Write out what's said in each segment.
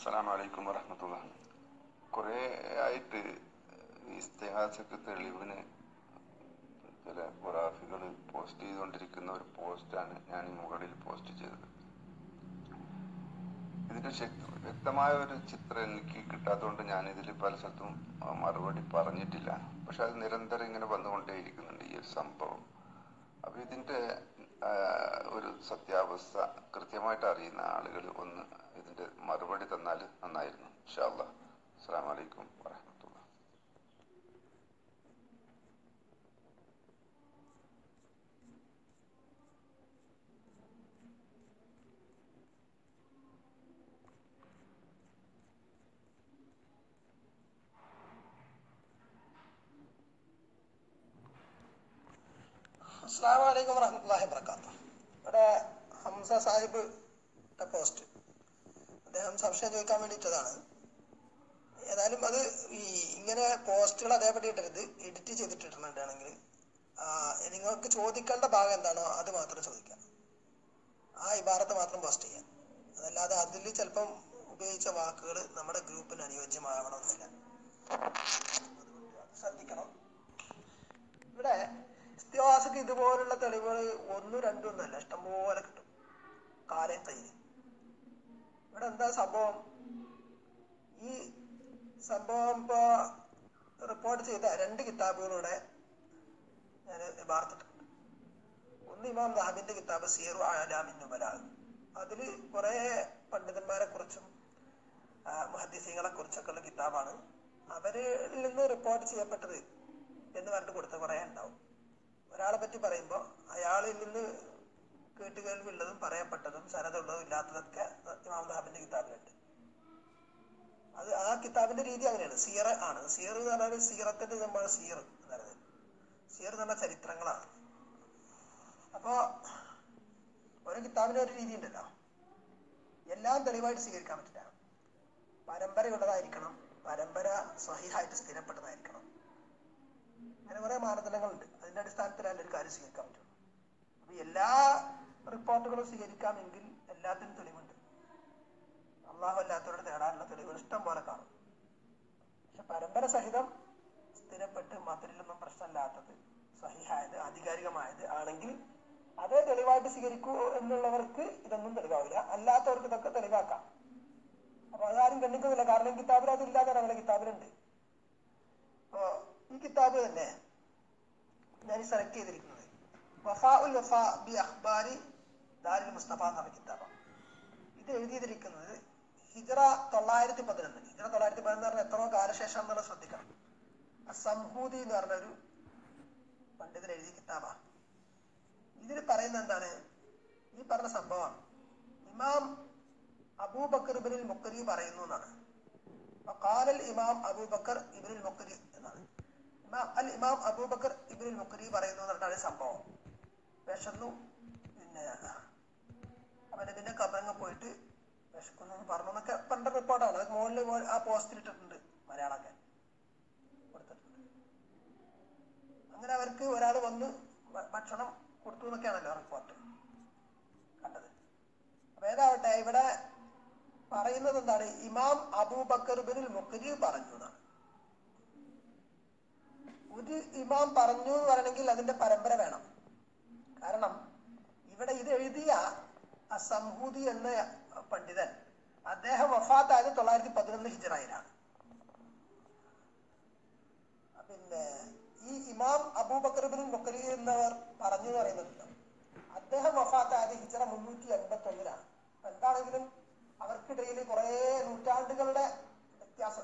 അസ്സലാമു അലൈക്കും വറഹമത്തുള്ള കുറേ ആയിട്ട് ഇസ്തിഹാസക്ക് തെളിവിന് ചില ഖുറാഫികൾ പോസ്റ്റ് ചെയ്തുകൊണ്ടിരിക്കുന്ന ഒരു പോസ്റ്റാണ് ഞാൻ ഈ മുകളിൽ പോസ്റ്റ് ചെയ്തത് ഇതിന്റെ ശക്തി വ്യക്തമായ ഒരു ചിത്രം എനിക്ക് കിട്ടാത്തതുകൊണ്ട് ഞാൻ ഇതിൽ പല സ്ഥലത്തും ആ, മറുപടി പറഞ്ഞിട്ടില്ല പക്ഷെ അത് നിരന്തരം ഇങ്ങനെ വന്നുകൊണ്ടേയിരിക്കുന്നുണ്ട് ഈ ഒരു സംഭവം അപ്പൊ ഇതിന്റെ ആ, ഒരു സത്യാവസ്ഥ കൃത്യമായിട്ട് അറിയുന്ന ആളുകൾ ഒന്ന് ഇതിന്റെ മറുപടി തന്നാൽ നന്നായിരുന്നു ഇൻഷാല്ലാ അസ്സാം വലൈക്കും വറഹമത്തുള്ള അസ്സാം വലൈക്കും വറഹമത്തല്ലാഹി വർക്കാത്തു ഇവിടെ ഹംസ സാഹിബ് പോസ്റ്റ് അദ്ദേഹം സംശയം ചോദിക്കാൻ വേണ്ടിയിട്ടതാണ് ഏതായാലും അത് ഈ ഇങ്ങനെ പോസ്റ്റുകൾ അതേപടി ഇടരുത് എഡിറ്റ് ചെയ്തിട്ടിട്ടുണ്ടാണെങ്കിൽ നിങ്ങൾക്ക് ചോദിക്കേണ്ട ഭാഗം എന്താണോ അത് മാത്രം ചോദിക്കാം ആ ഇബാറത്ത് മാത്രം പോസ്റ്റ് ചെയ്യാം അതല്ലാതെ അതിൽ ചിലപ്പം ഉപയോഗിച്ച വാക്കുകൾ നമ്മുടെ ഗ്രൂപ്പിന് അനുയോജ്യമാകണമെന്നില്ല അതുകൊണ്ട് അത് ശ്രദ്ധിക്കണം ഇവിടെ ഇസ്തിഹാസക്ക് ഇതുപോലുള്ള തെളിവുകൾ ഒന്നും രണ്ടും ഒന്നല്ല ഇഷ്ടംപോലെ കിട്ടും കാലം തൈര് ഇവിടെ എന്താ സംഭവം ഈ സംഭവം ഇപ്പോ റിപ്പോർട്ട് ചെയ്ത രണ്ട് കിതാബുകളുടെ ഞാൻ വാർത്തിട്ടുണ്ട് ഒന്ന് ഇമാം ദാബിന്റെ കിതാബ് സീറു ആലാമിൻ നുബലാഗ് അതില് കുറെ പണ്ഡിതന്മാരെ കുറിച്ചും മുഹദ്ദിസീങ്ങളെ കുറിച്ചൊക്കെ ഉള്ള കിതാബാണ് അവരിൽ നിന്ന് റിപ്പോർട്ട് ചെയ്യപ്പെട്ടത് എന്ന് പറഞ്ഞിട്ട് കൊടുത്ത കുറെ ഉണ്ടാവും ഒരാളെ പറ്റി പറയുമ്പോൾ അയാളിൽ നിന്ന് കേട്ടുകേൾവിയുള്ളതും പറയപ്പെട്ടതും സനതുള്ളതും ഇല്ലാത്തതൊക്കെ ഇമാം ദാബിന്റെ കിതാബിലുണ്ട് അത് ആ കിതാബിന്റെ രീതി അങ്ങനെയാണ് സീറ ആണ് സീർ എന്ന് പറഞ്ഞാൽ സീറത്തിന്റെ നമ്മൾ സീർ എന്ന് പറയുന്നത് സീർ എന്ന് പറഞ്ഞ ചരിത്രങ്ങളാണ് അപ്പോ ഓരോ കിതാബിന് ഒരു രീതി ഉണ്ടല്ലോ എല്ലാം തെളിവായിട്ട് സ്വീകരിക്കാൻ പറ്റില്ല പരമ്പരയുള്ളതായിരിക്കണം പരമ്പര സഹിഹായിട്ട് സ്ഥിരപ്പെട്ടതായിരിക്കണം അങ്ങനെ കുറെ മാനദണ്ഡങ്ങളുണ്ട് അതിന്റെ അടിസ്ഥാനത്തിലല്ല ഒരു കാര്യം സ്വീകരിക്കാൻ പറ്റുള്ളൂ അപ്പൊ എല്ലാ റിപ്പോർട്ടുകളും സ്വീകരിക്കാമെങ്കിൽ എല്ലാത്തിനും തെളിവുണ്ട് അള്ളാഹു അല്ലാത്തവരോട് നേടാനുള്ള തെളിവുകൾ ഇഷ്ടം പോലെ കാണും പക്ഷെ പരമ്പര സഹിതം സ്ഥിരപ്പെട്ട് മധുരിലൊന്നും പ്രശ്നമില്ലാത്തത് സഹിഹായത് ആധികാരികമായത് ആണെങ്കിൽ അതേ തെളിവായിട്ട് സ്വീകരിക്കൂ എന്നുള്ളവർക്ക് ഇതൊന്നും തെളിവാവില്ല അല്ലാത്തവർക്ക് ഇതൊക്കെ തെളിവാക്കാം അപ്പൊ അതാരും കണ്ടിക്കുന്നില്ല കാരണം കിതാബിൽ അതില്ലാതെ നമ്മുടെ കിതാബിലുണ്ട് അപ്പോ ഈ കിതാബ് തന്നെ ഞാൻ സെലക്ട് ചെയ്തിരിക്കുന്നത് വഫാ ഉൽ വഫാ ബി അഖ്ബാരി ദാരിൽ മുസ്തഫ എന്ന് പറഞ്ഞ കിതാബാണ് ഇത് എഴുതിയിരിക്കുന്നത് ഹിജറ തൊള്ളായിരത്തി പതിനൊന്ന് ഹിജറ തൊള്ളായിരത്തി പതിനൊന്ന് പറഞ്ഞാൽ എത്രയോ കാലശേഷം എന്നുള്ളത് ശ്രദ്ധിക്കണം സംഹൂതി എന്ന് പറഞ്ഞ ഒരു പണ്ഡിതൻ എഴുതിയ കിതാബാ ഇതിൽ പറയുന്നത് എന്താണ് ഈ പറഞ്ഞ സംഭവം ഇമാം അബൂബക്കർ ഇബിനിൽ മുക്കരി പറയുന്നു എന്നാണ് കാലൽ ഇമാം അബൂബക്കർ ഇബിനിൽ മുക്കരി എന്നാണ് ഇമാം അൽ ഇമാം അബൂബക്കർ ഇബിനിൽ മുക്കരി പറയുന്നു എന്ന് പറഞ്ഞാണ് സംഭവം വിശന്നു പിന്നെ അവന് പിന്നെ കബങ്ങ പോയിട്ട് വിശക്കുന്നു എന്ന് പറഞ്ഞു എന്നൊക്കെ പണ്ട റിപ്പോർട്ടാണ് അത് മുകളിൽ ആ പോസ്റ്റിൽ ഇട്ടിട്ടുണ്ട് മലയാളമൊക്കെ കൊടുത്തിട്ടുണ്ട് അങ്ങനെ അവർക്ക് ഒരാൾ വന്ന് ഭ- ഭക്ഷണം കൊടുത്തു എന്നൊക്കെയാണല്ലോ റിപ്പോർട്ട് കണ്ടത് അപ്പൊ ഏതാവട്ടെ ഇവിടെ പറയുന്നത് എന്താണ് ഇമാം അബൂബക്കർ ബിൻ മുഖരി പറഞ്ഞു എന്നാണ് ഒരു ഇമാം പറഞ്ഞു എന്ന് പറയണമെങ്കിൽ അതിന്റെ പരമ്പര വേണം കാരണം ഇവിടെ ഇത് എഴുതിയ അസംഹൂദി എന്ന പണ്ഡിതൻ അദ്ദേഹം വഫാത്തായത് തൊള്ളായിരത്തി പതിനൊന്ന് ഹിജറയിലാണ് പിന്നെ ഈ ഇമാം അബൂബക്കർ ബിൻ മുക്കരി എന്നവർ പറഞ്ഞു എന്ന് പറയുന്നുണ്ടല്ലോ അദ്ദേഹം വഫാത്തായത് ഹിജറ മുന്നൂറ്റി എൺപത്തി ഒന്നിലാണ് അപ്പൊ എന്താണെങ്കിലും അവർക്കിടയിൽ കുറെ നൂറ്റാണ്ടുകളുടെ വ്യത്യാസം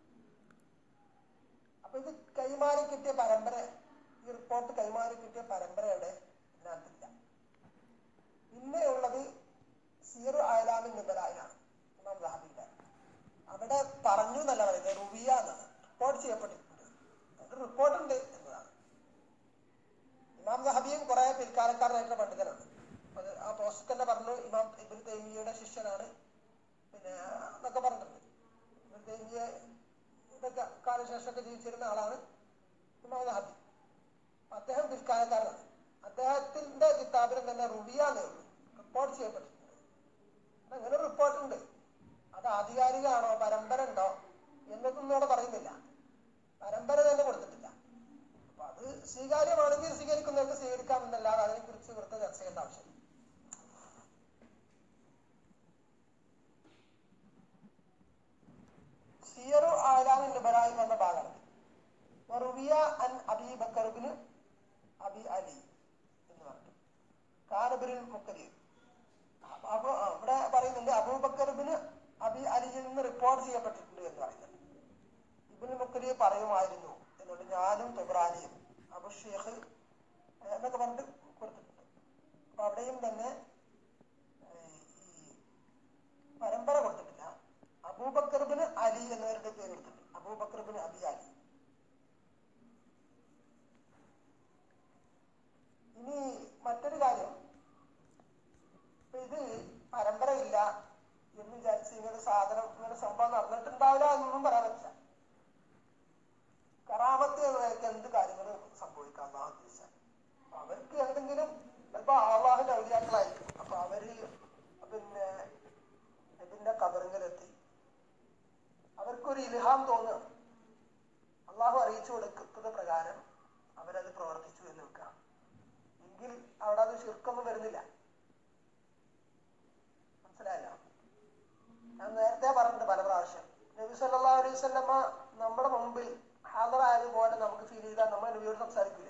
അപ്പൊ ഇത് കൈമാറി കിട്ടിയ പരമ്പര ഈ റിപ്പോർട്ട് കൈമാറി കിട്ടിയ പരമ്പരയുടെ ഇതിനകത്തില്ല പിന്നെ ഉള്ളത് സീറു അയലാമിൻ നിബലായിലാണ് ഇമാം ദഹബിന്റെ അവിടെ പറഞ്ഞു എന്നല്ല പറയുന്നത് റുവിയ എന്നാണ് റിപ്പോർട്ട് ചെയ്യപ്പെട്ടിട്ടുണ്ട് അത് റിപ്പോർട്ട് ഉണ്ട് എന്നതാണ് ഇമാം ദഹബിയും കുറെ പിൽക്കാലക്കാരനായിട്ടുള്ള പണ്ഡിതനാണ് അത് ആ പോസ്റ്റ് തന്നെ പറഞ്ഞു ഇമാം ഇബിൻ തൈമിയയുടെ ശിഷ്യനാണ് പിന്നെ എന്നൊക്കെ പറഞ്ഞിട്ടുണ്ട് ഇബിൻ തൈമിയ ഇതൊക്കെ കാലശേഷമൊക്കെ ജീവിച്ചിരുന്ന ആളാണ് ഇമാം ദഹബി അപ്പൊ അദ്ദേഹം പിൽക്കാലക്കാരനാണ് അദ്ദേഹത്തിന്റെ കിതാബിന് തന്നെ റുബിയാന്നേ ഉള്ളൂ റിപ്പോർട്ട് ചെയ്യപ്പെട്ടിട്ടുണ്ട് അങ്ങനെ റിപ്പോർട്ട് ഉണ്ട് അത് ആധികാരികമാണോ ചെയ്യപ്പെട്ടിട്ടുണ്ട് എന്ന് പറയുന്നുണ്ട് ഇബിന് മുക്കലി പറയുമായിരുന്നു എന്നിട്ട് ഞാനും തൊബ്രാനിയും അബു ഷേഖ് എന്നൊക്കെ പറഞ്ഞിട്ട് കൊടുത്തിട്ടുണ്ട് അപ്പൊ അവിടെയും തന്നെ ഏഹ്, ഈ പരമ്പര കൊടുത്തിട്ടില്ല അബൂബക്കർബിന് അലി എന്നവരുടെ പേര് കൊടുത്തിട്ടുണ്ട് അബൂബക്കർബിന് അബി അലി ഇനി മറ്റൊരു കാര്യം ഇപ്പൊ ഇത് പരമ്പരയില്ല എന്ന് വിചാരിച്ച് ഇങ്ങനെ സാധനം ഇങ്ങനെ സംഭവം നടന്നിട്ടുണ്ടാവില്ല എന്നൊന്നും പറയാൻ പറ്റില്ല കറാമത്ത് എന്നതൊക്കെ എന്ത് കാര്യങ്ങളും സംഭവിക്കാം അള്ളാഹു ഉദ്ദേശിച്ചാൽ അപ്പൊ അവർക്ക് എന്തെങ്കിലും ചിലപ്പോ അള്ളാഹുന്റെ ഔലിയാക്കളായിരിക്കും അപ്പൊ അവര് പിന്നെ ഇതിന്റെ കബറിങ്ങിലെത്തി അവർക്കൊരു ഇൽഹാം തോന്നുക അള്ളാഹു അറിയിച്ചു കൊടുക്കുന്നത് പ്രകാരം അവരത് പ്രവർത്തിച്ചു എന്ന് വെക്കാം എങ്കിൽ അവിടെ അത് ശിർക്കൊന്നും വരുന്നില്ല മനസ്സിലായല്ലോ ഞാൻ നേരത്തെ പറഞ്ഞിട്ടുണ്ട് പല പ്രാവശ്യം നബി സല്ലല്ലാഹു അലൈഹി വസല്ലമ നമ്മുടെ മുമ്പിൽ ഹാജറായതുപോലെ നമുക്ക് ഫീൽ ചെയ്താൽ നമ്മൾ നബിയോട് സംസാരിക്കില്ലേ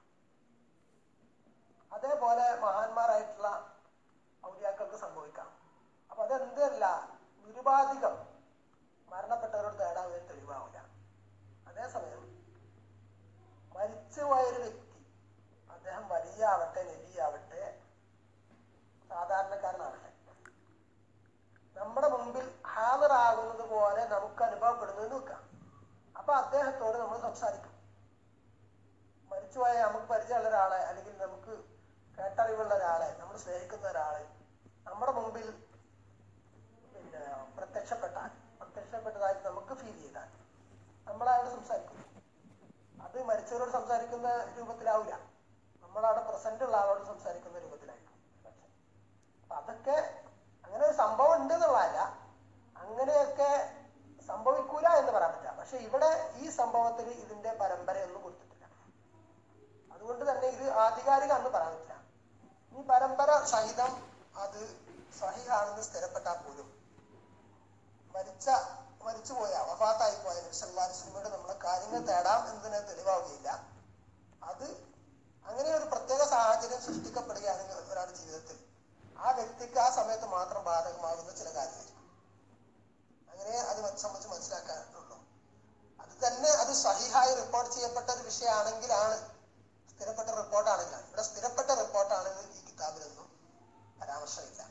അതേപോലെ മഹാന്മാരായിട്ടുള്ള ഔലിയാക്കൾക്ക് സംഭവിക്കാം അപ്പൊ അതെന്തല്ല നിരുപാധികം മരണപ്പെട്ടവരോട് തേടാൻ വേണ്ടി തെളിവാവില്ല അതേസമയം മരിച്ചുപോയ ഒരു വ്യക്തി അദ്ദേഹം വലിയ ആവട്ടെ നബിയാവട്ടെ സാധാരണക്കാരനാവട്ടെ നമ്മുടെ മുമ്പിൽ ഹാജറാകുന്നത് പോലെ നമുക്ക് അനുഭവപ്പെടുന്നു എന്ന് വെക്കാം അപ്പൊ അദ്ദേഹത്തോട് നമ്മൾ സംസാരിക്കും മരിച്ചുപോയ നമുക്ക് പരിചയമുള്ള ഒരാളെ അല്ലെങ്കിൽ നമുക്ക് കേട്ടറിവുള്ള ഒരാളെ നമ്മൾ സ്നേഹിക്കുന്ന ഒരാളെ നമ്മുടെ മുമ്പിൽ പിന്നെ പ്രത്യക്ഷപ്പെട്ടാൽ പ്രത്യക്ഷപ്പെട്ടതായിട്ട് നമുക്ക് ഫീൽ ചെയ്താൽ നമ്മളയാളോട് സംസാരിക്കും അത് മരിച്ചവരോട് സംസാരിക്കുന്ന രൂപത്തിലാവില്ല നമ്മളവിടെ പ്രസന്റ് ഉള്ള ആളോട് സംസാരിക്കുന്ന രൂപത്തിലായിരിക്കും പക്ഷെ അപ്പൊ അതൊക്കെ അങ്ങനെ ഒരു സംഭവം ഉണ്ട് എന്നുള്ളതല്ല അങ്ങനെയൊക്കെ സംഭവിക്കൂല എന്ന് പറയാൻ പറ്റില്ല പക്ഷെ ഇവിടെ ഈ സംഭവത്തിൽ ഇതിന്റെ പരമ്പരയൊന്നും കൊടുത്തിട്ടില്ല അതുകൊണ്ട് തന്നെ ഇത് ആധികാരികമെന്ന് പറയാൻ പറ്റില്ല ഈ പരമ്പര സഹിതം അത് സഹിയാണെന്ന് സ്ഥിരപ്പെട്ടാൽ പോലും മരിച്ച മരിച്ചുപോയ വഫാത്തായി പോയ നബിസല്ലാസ്ലമിയുടെ നമ്മളെ കാര്യങ്ങൾ തേടാം എന്നതിന് തെളിവാവുകയില്ല അത് അങ്ങനെ ഒരു പ്രത്യേക സാഹചര്യം സൃഷ്ടിക്കപ്പെടുകയാണെങ്കിൽ ഒരാളുടെ ജീവിതത്തിൽ ആ വ്യക്തിക്ക് ആ സമയത്ത് മാത്രം ബാധകമാകുന്ന ചില കാര്യമായിരിക്കും അങ്ങനെ അത് സംബന്ധിച്ച് മനസ്സിലാക്കാനുള്ളൂ അത് തന്നെ അത് സഹിഹായി റിപ്പോർട്ട് ചെയ്യപ്പെട്ട ഒരു വിഷയമാണെങ്കിലാണ് സ്ഥിരപ്പെട്ട റിപ്പോർട്ടാണെങ്കിലാണ് ഇവിടെ സ്ഥിരപ്പെട്ട റിപ്പോർട്ടാണെങ്കിൽ ഈ കിതാബിലൊന്നും പരാമർശമില്ല